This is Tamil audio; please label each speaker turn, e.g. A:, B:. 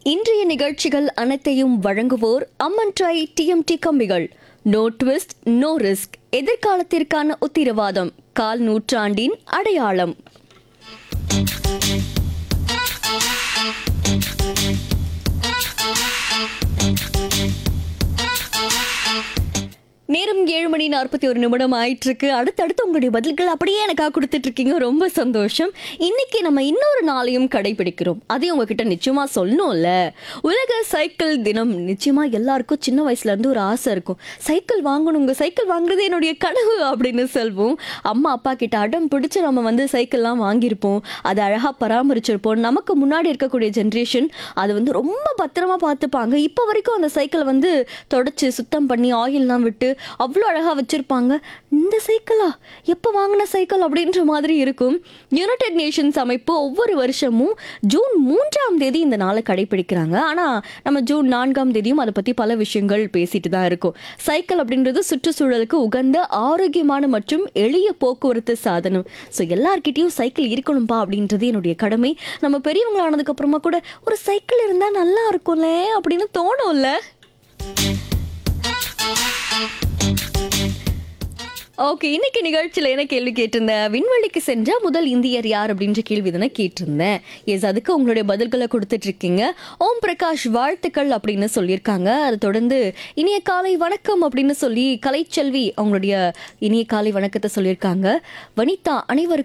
A: இன்றைய நிகழ்ச்சிகள் அனைத்தையும் வழங்குவோர் அம்மன் ட்ரை டிஎம்டி கம்பிகள் நோ ட்விஸ்ட் நோ ரிஸ்க் எதிர்காலத்திற்கான உத்திரவாதம் கால் நூற்றாண்டின் அடையாளம் நேரம் ஏழு மணி நாற்பத்தி ஒரு நிமிடம் ஆயிட்டு இருக்கு அடுத்தடுத்து உங்களுடைய பதில்கள் அப்படியே எனக்காக கொடுத்துட்டு இருக்கீங்க ரொம்ப சந்தோஷம் இன்னைக்கு நம்ம இன்னொரு நாளையும் கடைபிடிக்கிறோம் அதையும் உங்ககிட்ட நிச்சயமா சொல்லணும்ல உலக சைக்கிள் தினம் நிச்சயமா எல்லாருக்கும் சின்ன வயசுல இருந்து ஒரு ஆசை இருக்கும் சைக்கிள் வாங்கணுங்க சைக்கிள் வாங்குறது என்னுடைய கனவு அப்படின்னு சொல்வோம் அம்மா அப்பா கிட்ட அடம் பிடிச்சு நம்ம வந்து சைக்கிள்லாம் வாங்கியிருப்போம் அதை அழகா பராமரிச்சிருப்போம் நமக்கு முன்னாடி இருக்கக்கூடிய ஜென்ரேஷன் அதை வந்து ரொம்ப பத்திரமா பார்த்துப்பாங்க இப்போ வரைக்கும் அந்த சைக்கிளை வந்து தொடச்சி சுத்தம் பண்ணி ஆயில்லாம் விட்டு அவ்வளோ அழகாக வச்சுருப்பாங்க இந்த சைக்கிளா எப்போ வாங்கின சைக்கிள் அப்படின்ற மாதிரி இருக்கும் யுனைடெட் நேஷன்ஸ் அமைப்பு ஒவ்வொரு வருஷமும் ஜூன் மூன்றாம் தேதி இந்த நாளை கடைபிடிக்கிறாங்க ஆனால் நம்ம ஜூன் நான்காம் தேதியும் அதை பற்றி பல விஷயங்கள் பேசிட்டு தான் இருக்கோம் சைக்கிள் அப்படின்றது சுற்றுச்சூழலுக்கு உகந்த ஆரோக்கியமான மற்றும் எளிய போக்குவரத்து சாதனம் ஸோ எல்லார்கிட்டயும் சைக்கிள் இருக்கணும்பா அப்படின்றது என்னுடைய கடமை நம்ம பெரியவங்களானதுக்கு அப்புறமா கூட ஒரு சைக்கிள் இருந்தால் நல்லா இருக்கும்ல அப்படின்னு தோணும்ல ஓகே இன்னைக்கு நிகழ்ச்சியில் என்ன கேள்வி கேட்டிருந்தேன் விண்வெளிக்கு சென்ற முதல் இந்தியர் யார் அப்படின்ற கேள்வி தானே கேட்டிருந்தேன் எஸ் அதுக்கு உங்களுடைய பதில்களை கொடுத்துட்டு இருக்கீங்க ஓம் பிரகாஷ் வாழ்த்துக்கள் அப்படின்னு சொல்லியிருக்காங்க அதை தொடர்ந்து இனிய காலை வணக்கம் அப்படின்னு சொல்லி கலைச்செல்வி அவங்களுடைய இனிய காலை வணக்கத்தை சொல்லியிருக்காங்க வனிதா அனைவருக்கும்